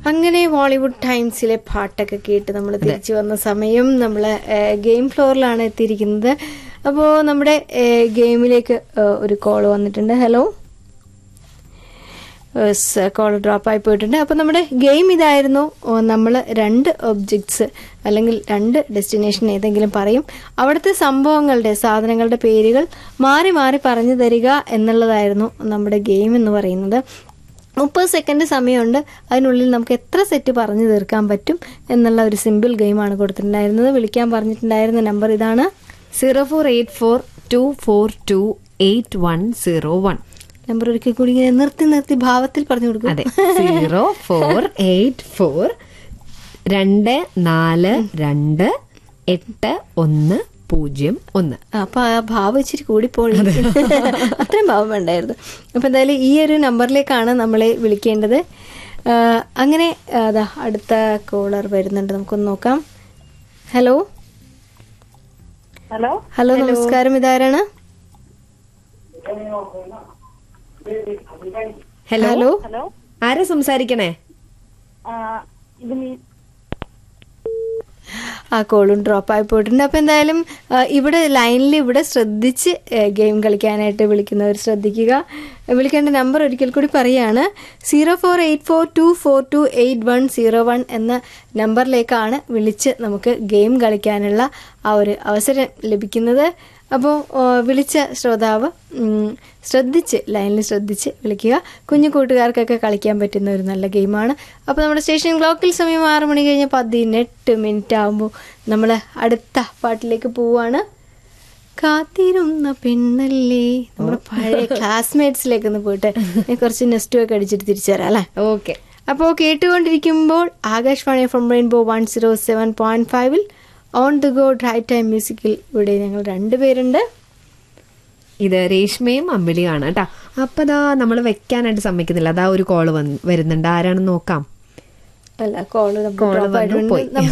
അങ്ങനെ ബോളിവുഡ് ടൈംസിലെ പാട്ടൊക്കെ കേട്ട് നമ്മൾ തിരിച്ചു വന്ന സമയം നമ്മൾ ഗെയിം ഫ്ലോറിലാണ് എത്തിയിരിക്കുന്നത് അപ്പോൾ നമ്മുടെ ഏഹ്, ഗെയിമിലേക്ക് ഏഹ്, ഒരു കോൾ വന്നിട്ടുണ്ട് ഹലോ കോൾ ഡ്രോപ്പ് ആയി പോയിട്ടുണ്ട് അപ്പോൾ നമ്മുടെ ഗെയിം ഇതായിരുന്നു നമ്മൾ രണ്ട് ഒബ്ജക്ട്സ് അല്ലെങ്കിൽ രണ്ട് ഡെസ്റ്റിനേഷൻ ഏതെങ്കിലും പറയും അവിടുത്തെ സംഭവങ്ങളുടെ സാധനങ്ങളുടെ പേരുകൾ മാറി മാറി പറഞ്ഞു തരിക എന്നുള്ളതായിരുന്നു നമ്മുടെ ഗെയിം എന്ന് പറയുന്നത് മുപ്പത് സെക്കൻഡ് സമയമുണ്ട് അതിനുള്ളിൽ നമുക്ക് എത്ര സെറ്റ് പറഞ്ഞു തീർക്കാൻ പറ്റും എന്നുള്ള ഒരു സിമ്പിൾ ഗെയിമാണ് കൊടുത്തിട്ടുണ്ടായിരുന്നത് വിളിക്കാൻ പറഞ്ഞിട്ടുണ്ടായിരുന്ന നമ്പർ ഇതാണ് zero four eight four two four two eight one zero one number ഒരിക്കൽ കൂടി ഇങ്ങനെ നിർത്തി നിർത്തി ഭാവത്തിൽ പറഞ്ഞു കൊടുക്കും അതെ സീറോ ഫോർ എയ്റ്റ് ഫോർ രണ്ട് നാല് രണ്ട് എട്ട് ഒന്ന് പൂജ്യം ഒന്ന് അപ്പൊ ആ ഭാവം ഇച്ചിരി കൂടിപ്പോയി അത്രയും ഭാവം വേണ്ടായിരുന്നു അപ്പൊ എന്തായാലും ഈ ഒരു നമ്പറിലേക്കാണ് നമ്മളെ വിളിക്കേണ്ടത് ആ, അങ്ങനെ ആ, ദാ അടുത്ത കോളർ വരുന്നുണ്ട് നമുക്കൊന്ന് നോക്കാം ഹലോ ഹലോ ഹലോ നമസ്കാരം ഇതാരാണ് ഹലോ ഹലോ ഹലോ ആരാ സംസാരിക്കണേ ആ, ഇത് മീ ആ കോളും ഡ്രോപ്പ് ആയി പോയിട്ടുണ്ട് അപ്പോൾ എന്തായാലും ആ, ഇവിടെ ലൈനിൽ ഇവിടെ ശ്രദ്ധിച്ച് ഗെയിം കളിക്കാനായിട്ട് വിളിക്കുന്നവർ ശ്രദ്ധിക്കുക വിളിക്കേണ്ട നമ്പർ ഒരിക്കൽ കൂടി പറയാണ് zero four eight four two four two eight one zero one എന്ന നമ്പറിലേക്കാണ് വിളിച്ച് നമുക്ക് ഗെയിം കളിക്കാനുള്ള ആ ഒരു അവസരം ലഭിക്കുന്നത് അപ്പോൾ വിളിച്ച ശ്രോതാവ് ഉം, ശ്രദ്ധിച്ച് ലൈനിൽ ശ്രദ്ധിച്ച് വിളിക്കുക കുഞ്ഞു കൂട്ടുകാർക്കൊക്കെ കളിക്കാൻ പറ്റുന്ന ഒരു നല്ല ഗെയിമാണ് അപ്പോൾ നമ്മുടെ സ്റ്റേഷൻ ക്ലോക്കിൽ സമയം ആറ് മണി കഴിഞ്ഞ് പതിനെട്ട് മിനിറ്റ് ആകുമ്പോൾ നമ്മൾ അടുത്ത പാട്ടിലേക്ക് പോവാണ് കാത്തിരുന്ന പെണ്ണല്ലേ നമ്മുടെ പഴയ ക്ലാസ്മേറ്റ്സിലേക്ക് ഒന്ന് പോയിട്ട് ഞാൻ കുറച്ച് നെസ്റ്റ് ഒക്കെ അടിച്ചിട്ട് തിരിച്ചു തരാം അല്ലേ ഓക്കെ അപ്പോൾ കേട്ടുകൊണ്ടിരിക്കുമ്പോൾ Akashvani from Rainbow one zero seven point ഫൈവിൽ on the go drive time മ്യൂസിക്കിൽ ഇവിടെ ഞങ്ങൾ രണ്ടുപേരുണ്ട് ഇത് രേഷ്മയും അമ്പിളിയാണ് കേട്ടാ അപ്പൊ ദാ നമ്മൾ വെക്കാനായിട്ട് സമ്മതിക്കുന്നില്ല അതാ ഒരു കോള് വന്ന് വരുന്നുണ്ട് ആരാണെന്ന് നോക്കാം അല്ല കോള് Call വന്നു പോയി.